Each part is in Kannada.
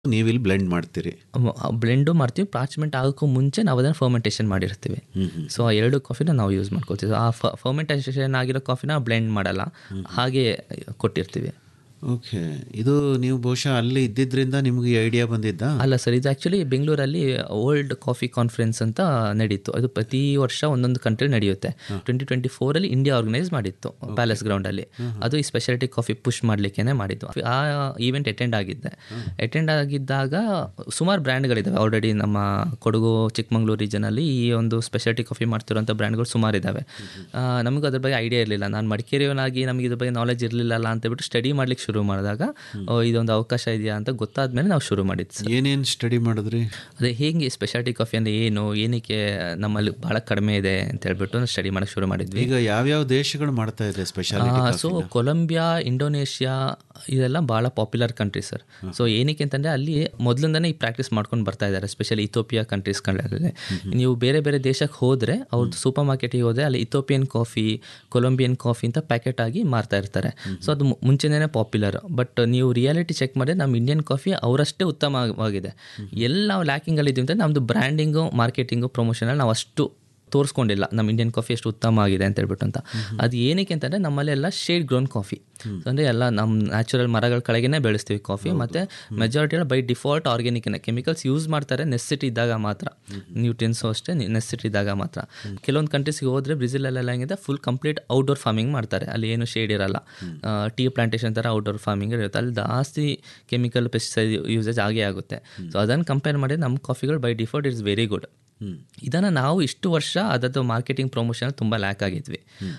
ನೀವಿಲ್ಲಿ ಬ್ಲೆಂಡ್ ಮಾಡ್ತೀರಿ ಬ್ಲೆಂಡು ಮಾಡ್ತೀವಿ ಪಾರ್ಚ್ಮೆಂಟ್ ಆಗೋಕ್ಕೂ ಮುಂಚೆ ನಾವು ಅದನ್ನು ಫರ್ಮೆಂಟೇಷನ್ ಮಾಡಿರ್ತೀವಿ ಸೊ ಆ ಎರಡು ಕಾಫಿನ ನಾವು ಯೂಸ್ ಮಾಡ್ಕೊಳ್ತೀವಿ ಆ ಫರ್ಮೆಂಟೇಷನ್ ಆಗಿರೋ ಕಾಫಿನ ಬ್ಲೆಂಡ್ ಮಾಡಲ್ಲ ಹಾಗೆ ಕೊಟ್ಟಿರ್ತೀವಿ ಓಕೆ ಇದು ನೀವು ಬಹುಶಃ ಅಲ್ಲಿ ಇದ್ದಿದ್ರಿಂದ ನಿಮ್ಗೆ ಈ ಐಡಿಯಾ ಬಂದಿದ್ದ ಅಲ್ಲ ಸರ್ ಇದು ಆ್ಯಕ್ಚುಲಿ ಬೆಂಗಳೂರಲ್ಲಿ ಓಲ್ಡ್ ಕಾಫಿ ಕಾನ್ಫರೆನ್ಸ್ ಅಂತ ನಡೀತು ಅದು ಪ್ರತಿ ವರ್ಷ ಒಂದೊಂದು ಕಂಟ್ರಿ ನಡೆಯುತ್ತೆ ಟ್ವೆಂಟಿ ಟ್ವೆಂಟಿ ಫೋರಲ್ಲಿ ಇಂಡಿಯಾ ಆರ್ಗನೈಸ್ ಮಾಡಿತ್ತು ಪ್ಯಾಲೇಸ್ ಗ್ರೌಂಡಲ್ಲಿ ಅದು ಈ ಸ್ಪೆಷಾಲಿಟಿ ಕಾಫಿ ಪುಷ್ ಮಾಡಲಿಕ್ಕೆ ಮಾಡಿದ್ದು ಆ ಈವೆಂಟ್ ಅಟೆಂಡ್ ಆಗಿದ್ದೆ ಅಟೆಂಡ್ ಆಗಿದ್ದಾಗ ಸುಮಾರು ಬ್ರ್ಯಾಂಡ್ಗಳಿದ್ದಾವೆ ಆಲ್ರೆಡಿ ನಮ್ಮ ಕೊಡಗು ಚಿಕ್ಕಮಂಗ್ಳೂರು ರೀಜನಲ್ಲಿ ಈ ಒಂದು ಸ್ಪೆಷಾಲಿಟಿ ಕಾಫಿ ಮಾಡ್ತಿರೋಂಥ ಬ್ರ್ಯಾಂಡ್ಗಳು ಸುಮಾರು ಇದ್ದಾವೆ ನಮಗೂ ಅದ್ರ ಬಗ್ಗೆ ಐಡಿಯಾ ಇರಲಿಲ್ಲ ನಾನು ಮಡಿಕೇರಿಯವನಾಗಿ ನಮಗೆ ಇದ್ರ ಬಗ್ಗೆ ನಾಲೆಜ್ ಇರಲಿಲ್ಲ ಅಂತ ಹೇಳ್ಬಿಟ್ಟು ಸ್ಟಡಿ ಮಾಡ್ಲಿಕ್ಕೆ ಶುರು ಮಾಡಿದಾಗ ಓ, ಇದೊಂದು ಅವಕಾಶ ಇದೆಯಾ ಅಂತ ಗೊತ್ತಾದ್ಮೇಲೆ ನಾವು ಶುರು ಮಾಡಿದ್ದು ಸರ್ ಏನೇನು ಸ್ಟಡಿ ಮಾಡಿದ್ರಿ ಅದೇ ಹೇಗೆ ಸ್ಪೆಷಾಲಿಟಿ ಕಾಫಿ ಅಂದರೆ ಏನು ಏನಕ್ಕೆ ನಮ್ಮಲ್ಲಿ ಭಾಳ ಕಡಿಮೆ ಇದೆ ಅಂತ ಹೇಳ್ಬಿಟ್ಟು ಸ್ಟಡಿ ಮಾಡೋಕ್ಕೆ ಶುರು ಮಾಡಿದ್ವಿ ಈಗ ಯಾವ್ಯಾವ ದೇಶಗಳು ಮಾಡ್ತಾ ಇದೆ ಸ್ಪೆಷಾಲಿಟಿ ಸೊ ಕೊಲಂಬಿಯಾ ಇಂಡೋನೇಷ್ಯಾ ಇದೆಲ್ಲ ಭಾಳ ಪಾಪ್ಯುಲರ್ ಕಂಟ್ರಿ ಸರ್ ಸೊ ಏನಕ್ಕೆ ಅಂತಂದರೆ ಅಲ್ಲಿ ಮೊದಲಿಂದನೇ ಈ ಪ್ರಾಕ್ಟೀಸ್ ಮಾಡ್ಕೊಂಡು ಬರ್ತಾ ಇದ್ದಾರೆ ಸ್ಪೆಷಲಿ ಇಥೋಪಿಯಾ ಕಂಟ್ರೀಸ್ಗಳಲ್ಲಿ ನೀವು ಬೇರೆ ಬೇರೆ ದೇಶಕ್ಕೆ ಹೋದರೆ ಅವ್ರದ್ದು ಸೂಪರ್ ಮಾರ್ಕೆಟಿಗೆ ಹೋದರೆ ಅಲ್ಲಿ ಇಥೋಪಿಯನ್ ಕಾಫಿ ಕೊಲಂಬಿಯನ್ ಕಾಫಿ ಅಂತ ಪ್ಯಾಕೆಟ್ ಆಗಿ ಮಾರ್ತಾ ಇರ್ತಾರೆ ಸೊ ಅದು ಮು- ಮುಂಚೆನೇ ಪಾಪ್ಯುಲರ್ ಬಟ್ ನೀವು ರಿಯಾಲಿಟಿ ಚೆಕ್ ಮಾಡಿದ್ರೆ ನಮ್ಮ ಇಂಡಿಯನ್ ಕಾಫಿ ಅವರಷ್ಟೇ ಉತ್ತಮವಾಗಿದೆ ಎಲ್ಲ ನಾವು ಲ್ಯಾಕಿಂಗಲ್ಲಿದ್ದೀವಿ ಅಂತ ನಮ್ಮದು ಬ್ರ್ಯಾಂಡಿಂಗು ಮಾರ್ಕೆಟಿಂಗು ಪ್ರಮೋಷನಲ್ಲಿ ನಾವು ಅಷ್ಟು ತೋರಿಸ್ಕೊಂಡಿಲ್ಲ ನಮ್ಮ ಇಂಡಿಯನ್ ಕಾಫಿ ಎಷ್ಟು ಉತ್ತಮ ಆಗಿದೆ ಅಂತ ಹೇಳ್ಬಿಟ್ಟು ಅಂತ ಅದು ಏನಕ್ಕೆ ಅಂತಂದರೆ ನಮ್ಮಲ್ಲಿ ಎಲ್ಲ ಶೇಡ್ ಗ್ರೋನ್ ಕಾಫಿ ಅಂದರೆ ಎಲ್ಲ ನಮ್ಮ ನ್ಯಾಚುರಲ್ ಮರಗಳ ಕೆಳಗೇನೆ ಬೆಳೆಸ್ತೀವಿ ಕಾಫಿ ಮತ್ತು ಮೆಜಾರಿಟಿ ಎಲ್ಲ ಬೈ ಡಿಫಾಲ್ಟ್ ಆರ್ಗ್ಯಾನಿಕ್ನೇ ಕೆಮಿಕಲ್ಸ್ ಯೂಸ್ ಮಾಡ್ತಾರೆ ನೆಸಿಟಿ ಇದ್ದಾಗ ಮಾತ್ರ ನ್ಯೂಟ್ರಿಯನ್ಸು ಅಷ್ಟೇ ನೆಸಿಟಿ ಇದ್ದಾಗ ಮಾತ್ರ ಕೆಲವೊಂದು ಕಂಟ್ರೀಸ್ಗೆ ಹೋದರೆ ಬ್ರೆಜಿಲಲ್ಲೆಲ್ಲ ಹೆಂಗಿದೆ ಫುಲ್ ಕಂಪ್ಲೀಟ್ ಔಟ್ಡೋರ್ ಫಾರ್ಮಿಂಗ್ ಮಾಡ್ತಾರೆ ಅಲ್ಲಿ ಏನು ಶೇಡ್ ಇರಲ್ಲ ಟೀ ಪ್ಲಾಂಟೇಶನ್ ಥರ ಔಟ್ಡೋರ್ ಫಾರ್ಮಿಂಗ್ ಇರುತ್ತೆ ಅಲ್ಲಿ ಜಾಸ್ತಿ ಕೆಮಿಕಲ್ ಪೆಸ್ಟಿಸೈಡ್ ಯೂಸೇಜ್ ಆಗೇ ಆಗುತ್ತೆ ಸೊ ಅದನ್ನು ಕಂಪೇರ್ ಮಾಡಿದ್ರೆ ನಮ್ಮ ಕಾಫಿಗಳು by default it's very good ಇದನ್ನು ನಾವು ಇಷ್ಟು ವರ್ಷ ಅದರದ್ದು ಮಾರ್ಕೆಟಿಂಗ್ ಪ್ರಮೋಷನ್ ತುಂಬ ಲ್ಯಾಕ್ ಆಗಿದ್ವಿ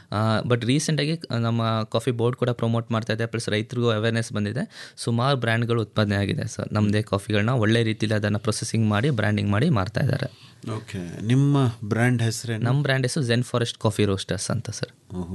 ಬಟ್ ರೀಸೆಂಟಾಗಿ ನಮ್ಮ ಕಾಫಿ ಬೋರ್ಡ್ ಕೂಡ ಪ್ರಮೋಟ್ ಮಾಡ್ತಾ ಇದೆ ಪ್ಲಸ್ ರೈತರಿಗೂ ಅವೇರ್ನೆಸ್ ಬಂದಿದೆ ಸುಮಾರು ಬ್ರ್ಯಾಂಡ್ಗಳು ಉತ್ಪಾದನೆ ಆಗಿದೆ ಸರ್ ನಮ್ಮದೇ ಕಾಫಿಗಳನ್ನ ಒಳ್ಳೆ ರೀತಿಯಲ್ಲಿ ಅದನ್ನು ಪ್ರೊಸೆಸಿಂಗ್ ಮಾಡಿ ಬ್ರ್ಯಾಂಡಿಂಗ್ ಮಾಡಿ ಮಾರ್ತಾ ಇದ್ದಾರೆ ಓಕೆ ನಿಮ್ಮ ಬ್ರ್ಯಾಂಡ್ ಹೆಸರೇನು ನಮ್ಮ ಬ್ರ್ಯಾಂಡ್ ಹೆಸರು ಜೆನ್ ಫಾರೆಸ್ಟ್ ಕಾಫಿ ರೋಸ್ಟರ್ಸ್ ಅಂತ ಸರ್ ಓಹೋ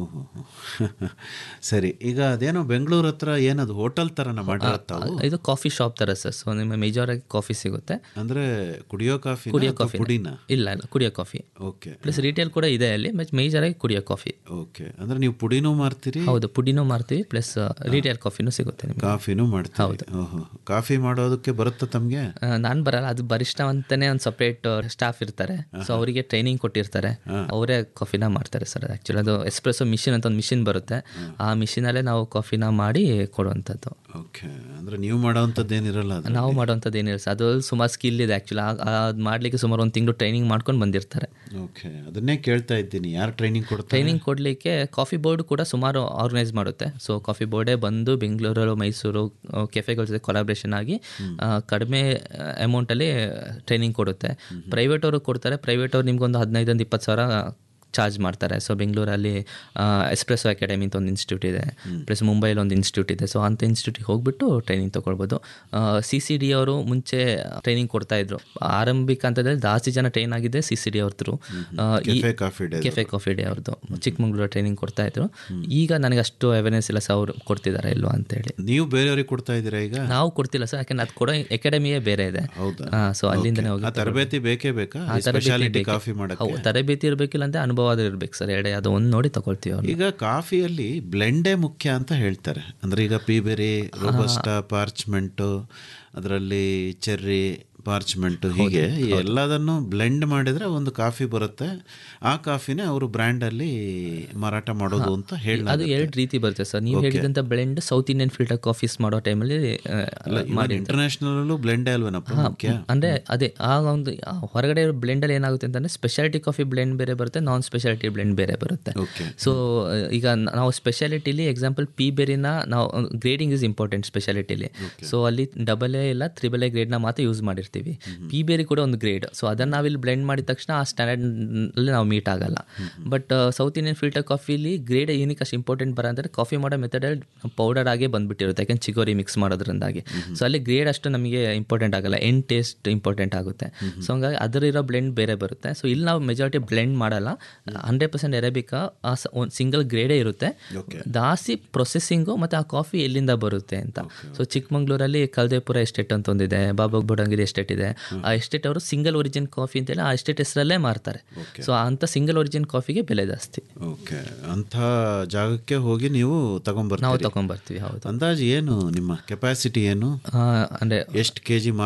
ಸರಿ ಈಗ ಅದೇನೋ ಬೆಂಗಳೂರು ಹತ್ರ ಏನದು ಹೋಟೆಲ್ ಥರನ ಮಾಡಿರತ್ತಾವು ಇದು ಕಾಫಿ ಶಾಪ್ ಥರ ಸರ್ ಸೊ ನಿಮ್ಮ ಮೇಜರ್ ಆಗಿ ಕಾಫಿ ಸಿಗುತ್ತೆ ಅಂದ್ರೆ ಕುಡಿಯೋ ಕಾಫಿ ಕುಡಿಯೋ ಕಾಫಿ ಪುಡಿನ ಇಲ್ಲ ಇಲ್ಲ ಕುಡಿಯೋ ಕಾಫಿ ಓಕೆ ಪ್ಲಸ್ ರಿಟೇಲ್ ಕೂಡ ಇದೆ ಅಲ್ಲಿ ಮೇಜರ್ ಆಗಿ ಕುಡಿಯೋ ಕಾಫಿ ಓಕೆ ಅಂದ್ರೆ ನೀವು ಪುಡಿನೂ ಮಾರ್ತೀರಿ ಹೌದು ಪುಡಿನೂ ಮಾರ್ತೀವಿ ಪ್ಲಸ್ ರಿಟೇಲ್ ಕಾಫಿನೂ ಸಿಗುತ್ತೆ ನಿಮಗೆ ಕಾಫಿನೂ ಮಾಡ್ತೀರಿ ಓಹೋ ಕಾಫಿ ಮಾಡೋದಕ್ಕೆ ಬರುತ್ತಾ ತಮಗೆ ನಾನು ಬರಲ್ಲ ಅದು ಬರಿಷ್ಠ ಅಂತಾನೆ ಒಂದು ಸಪ್ರೇಟ್ ಸ್ಟಾಫ್ ಇರ್ತಾರೆ ಸೊ ಅವರಿಗೆ ಟ್ರೈನಿಂಗ್ ಕೊಟ್ಟಿರ್ತಾರೆ ಅವರೇ ಕಾಫಿನ ಮಾಡ್ತಾರೆ ಸರ್ ಆ್ಯಕ್ಚುಲಿ ಅದು ಎಸ್ಪ್ರೆಸೋ ಮಿಷಿನ್ ಅಂತ ಒಂದು ಮಿಷಿನ್ ಬರುತ್ತೆ ಆ ಮಿಷಿನಲ್ಲೇ ನಾವು ಕಾಫಿನ ಮಾಡಿ ಕೊಡುವಂಥದ್ದು ಓಕೆ ಅಂದ್ರೆ ನೀವು ಮಾಡೋವಂಥದ್ದು ಏನಿರಲ್ಲ ಅದು ನಾವು ಮಾಡುವಂಥದ್ದು ಏನಿಲ್ಲ ಸರ್ ಅದು ಸುಮಾರು ಸ್ಕಿಲ್ ಇದೆ ಆ್ಯಕ್ಚುಲಿ ಅದು ಮಾಡಲಿಕ್ಕೆ ಸುಮಾರು ಒಂದು ತಿಂಗಳು ಟ್ರೈನಿಂಗ್ ಮಾಡ್ಕೊಂಡು ಬಂದಿರ್ತಾರೆ ಓಕೆ ಅದನ್ನೇ ಕೇಳ್ತಾ ಇದ್ದೀನಿ ಯಾರು ಟ್ರೈನಿಂಗ್ ಕೊಡ್ತಾರೆ ಟ್ರೈನಿಂಗ್ ಕೊಡಲಿಕ್ಕೆ ಕಾಫಿ ಬೋರ್ಡ್ ಕೂಡ ಸುಮಾರು ಆರ್ಗನೈಸ್ ಮಾಡುತ್ತೆ ಸೊ ಕಾಫಿ ಬೋರ್ಡೇ ಬಂದು ಬೆಂಗಳೂರು ಮೈಸೂರು ಕೆಫೆಗಳ ಜೊತೆ ಕೊಲಾಬ್ರೇಷನ್ ಆಗಿ ಆ, ಕಡಿಮೆ ಅಮೌಂಟಲ್ಲಿ ಟ್ರೈನಿಂಗ್ ಕೊಡುತ್ತೆ ಪ್ರೈವೇಟ್ ಅವರು ಕೊಡ್ತಾರೆ ಪ್ರೈವೇಟ್ ಅವ್ರು ನಿಮ್ಗೊಂದು ಹದಿನೈದೊಂದು ಇಪ್ಪತ್ತು ಸಾವಿರ ಚಾರ್ಜ್ ಮಾಡ್ತಾರೆ ಸೊ ಬೆಂಗಳೂರಲ್ಲಿ ಎಸ್ಪ್ರೆಸೋ ಅಕಾಡೆಮಿ ಅಂತ ಒಂದು ಇನ್ಸ್ಟಿಟ್ಯೂಟ್ ಇದೆ ಪ್ಲಸ್ ಮುಂಬೈಲಿ ಒಂದು ಇನ್ಸ್ಟಿಟ್ಯೂಟ್ ಇದೆ ಸೊ ಅಂಥ ಇನ್ಸ್ಟಿಟ್ಯೂಟಿಗೆ ಹೋಗ್ಬಿಟ್ಟು ಟ್ರೈನಿಂಗ್ ತೊಗೊಳ್ಬೋದು ಸಿ ಸಿ ಡಿ ಅವರು ಮುಂಚೆ ಟ್ರೈನಿಂಗ್ ಕೊಡ್ತಾ ಇದ್ರು ಆರಂಭಿಕ ಹಂತದಲ್ಲಿ ಜಾಸ್ತಿ ಜನ ಟ್ರೈನ್ ಆಗಿದೆ ಸಿ ಸಿ ಡಿ ಅವ್ರ through Cafe Coffee Day Cafe Coffee Day ಅವ್ರದ್ದು ಚಿಕ್ಕಮಂಗ್ಳೂರು ಟ್ರೈನಿಂಗ್ ಕೊಡ್ತಾ ಇದ್ರು ಈಗ ನನಗೆ ಅಷ್ಟು ಅವೇರ್ನೆಸ್ ಇಲ್ಲ ಸರ್ ಅವರು ಕೊಡ್ತಿದ್ದಾರೆ ಇಲ್ವಾ ಅಂತೇಳಿ ನೀವು ಬೇರೆಯವ್ರಿಗೆ ಕೊಡ್ತಾ ಇದ್ದೀರಾ ಈಗ ನಾವು ಕೊಡ್ತಿಲ್ಲ ಸರ್ ಯಾಕಂದ್ರೆ ಅದು ಕೊಡೋ ಅಕಾಡೆಮಿಯೇ ಬೇರೆ ಇದೆ ಹೌದಾ ಸೊ ಅಲ್ಲಿಂದನೇ ಹೋಗಿ ಆ ತರಬೇತಿ ಬೇಕೇ ಬೇಕಾ ಸ್ಪೆಷಾಲಿಟಿ ಕಾಫಿ ಮಾಡಕ್ಕೆ ಹೌದು ತರಬೇತಿ ಇರಬೇಕಿಲ್ಲ ಅಂತ ಅನುಭವ ಆದ್ರೂ ಇರ್ಬೇಕು ಸರ್ ಎರಡೇ ಅದು ಒಂದು ನೋಡಿ ತಗೊಳ್ತೀವಿ ಅವ್ರು ಈಗ ಕಾಫಿಯಲ್ಲಿ ಬ್ಲೆಂಡೇ ಮುಖ್ಯ ಅಂತ ಹೇಳ್ತಾರೆ ಅಂದ್ರೆ ಈಗ ಪೀಬೆರಿ ರೋಬಸ್ಟಾ ಪಾರ್ಚ್ಮೆಂಟು ಅದರಲ್ಲಿ ಚೆರ್ರಿ ಪಾರ್ಚ್ಮೆಂಟು ಹೀಗೆ ಎಲ್ಲದನ್ನು ಬ್ಲೆಂಡ್ ಮಾಡಿದ್ರೆ ಒಂದು ಕಾಫಿ ಬರುತ್ತೆ ಆ ಕಾಫಿನೇ ಅವರು ಬ್ರ್ಯಾಂಡಲ್ಲಿ ಮಾರಾಟ ಮಾಡೋದು ಅಂತ ಹೇಳ ಅದು ಎರಡು ರೀತಿ ಬರುತ್ತೆ ಸರ್ ನೀವು ಹೇಳಿದಂಥ blend South Indian filter coffees ಮಾಡೋ ಟೈಮಲ್ಲಿ ಮಾಡಿ ಇಂಟರ್ನ್ಯಾಷನಲ್ ಬ್ಲೆಂಡೇ ಅಲ್ವೇನಪ್ಪ ಮುಖ್ಯ ಅಂದರೆ ಅದೇ ಆ ಒಂದು ಆ ಹೊರಗಡೆ ಬ್ಲೆಂಡಲ್ಲಿ ಏನಾಗುತ್ತೆ ಅಂತಂದರೆ ಸ್ಪೆಷಾಲಿಟಿ ಕಾಫಿ ಬ್ಲೆಂಡ್ ಬೇರೆ ಬರುತ್ತೆ ನಾನ್ ಸ್ಪೆಷಾಲಿಟಿ ಬ್ಲೆಂಡ್ ಬೇರೆ ಬರುತ್ತೆ ಓಕೆ ಸೊ ಈಗ ನಾವು ಸ್ಪೆಷಾಲಿಟಿಲಿ ಎಕ್ಸಾಂಪಲ್ ಪಿ ಬೇರಿನ ನಾವು ಗ್ರೇಡಿಂಗ್ ಇಸ್ ಇಂಪಾರ್ಟೆಂಟ್ ಸ್ಪೆಷಾಲಿಟಿಲಿ ಸೊ ಅಲ್ಲಿ ಡಬಲ್ ಎ ಇಲ್ಲ ತ್ರಿಬಲ್ ಎ ಗ್ರೇಡ್ನ ಮಾತ್ರ ಯೂಸ್ ಮಾಡಿರ್ತೀವಿ ಪಿ ಬೇರಿ ಕೂಡ ಒಂದು ಗ್ರೇಡ್ ಸೊ ಅದನ್ನು ನಾವಿಲ್ಲಿ ಬ್ಲೆಂಡ್ ಮಾಡಿದ ತಕ್ಷಣ ಆ ಸ್ಟ್ಯಾಂಡರ್ಡಲ್ಲಿ ನಾವು ಮೀಟ್ ಆಗಲ್ಲ ಬಟ್ ಸೌತ್ ಇಂಡಿಯನ್ ಫಿಲ್ಟರ್ ಕಾಫಿಲಿ ಗ್ರೇಡ್ ಏನಕ್ಕೆ ಅಷ್ಟು ಇಂಪಾರ್ಟೆಂಟ್ ಬರ ಅಂದರೆ ಕಾಫಿ ಮಾಡೋ ಮೆಥಡಲ್ಲಿ ಪೌಡರ್ ಆಗೇ ಬಂದ್ಬಿಟ್ಟಿರುತ್ತೆ ಯಾಕೆಂದ್ರೆ ಚಿಗೋರಿ ಮಿಕ್ಸ್ ಮಾಡೋದ್ರಿಂದಾಗಿ ಸೊ ಅಲ್ಲಿ ಗ್ರೇಡ್ ಅಷ್ಟು ನಮಗೆ ಇಂಪಾರ್ಟೆಂಟ್ ಆಗಲ್ಲ ಎಂಡ್ ಟೇಸ್ಟ್ ಇಂಪಾರ್ಟೆಂಟ್ ಆಗುತ್ತೆ ಸೊ ಹಂಗಾಗಿ ಅದರಿರೋ ಬ್ಲೆಂಡ್ ಬೇರೆ ಬರುತ್ತೆ ಸೊ ಇಲ್ಲಿ ನಾವು ಮೆಜಾರಿಟಿ ಬ್ಲೆಂಡ್ ಮಾಡಲ್ಲ ಹಂಡ್ರೆಡ್ ಪರ್ಸೆಂಟ್ ಎರೆಬಿಕಾ ಆ ಒಂದು ಸಿಂಗಲ್ ಗ್ರೇಡೇ ಇರುತ್ತೆ ಜಾಸ್ತಿ ಪ್ರೊಸೆಸಿಂಗು ಮತ್ತು ಆ ಕಾಫಿ ಎಲ್ಲಿಂದ ಬರುತ್ತೆ ಅಂತ ಸೊ ಚಿಕ್ಕಮಂಗ್ಳೂರಲ್ಲಿ ಕಲ್ದೇಪುರ ಎಸ್ಟೇಟ್ ಅಂತ ಒಂದಿದೆ ಬಾಬಾ ಬುಡಂಗಿರಿ ಎಸ್ಟೇಟ್ ಇದೆ ಆ ಎಸ್ಟೇಟ್ ಅವರು ಸಿಂಗಲ್ ಒರಿಜಿನ್ ಕಾಫಿ ಅಂತೇಳಿ ಆ ಎಸ್ಟೇಟ್ ಹೆಸರಲ್ಲೇ ಮಾರ್ತಾರೆ ಸೊ ಅಂಥ ಸಿಂಗಲ್ ಒರಿಜಿನ್ ಕಾಫಿಗೆ ಬೆಲೆ ಜಾಸ್ತಿ ಓಕೆ ಅಂಥ ಜಾಗಕ್ಕೆ ಹೋಗಿ ನೀವು ನಾವು ತಗೊಂಬರ್ತೀರಿ ತಗೊಂಬರ್ತೀವಿ ಹೌದು ಅಂದಾಜು ಏನು ನಿಮ್ಮ ಕೆಪಾಸಿಟಿ ಏನು ಅಂದರೆ ಎಷ್ಟು ಕೆ ಜಿ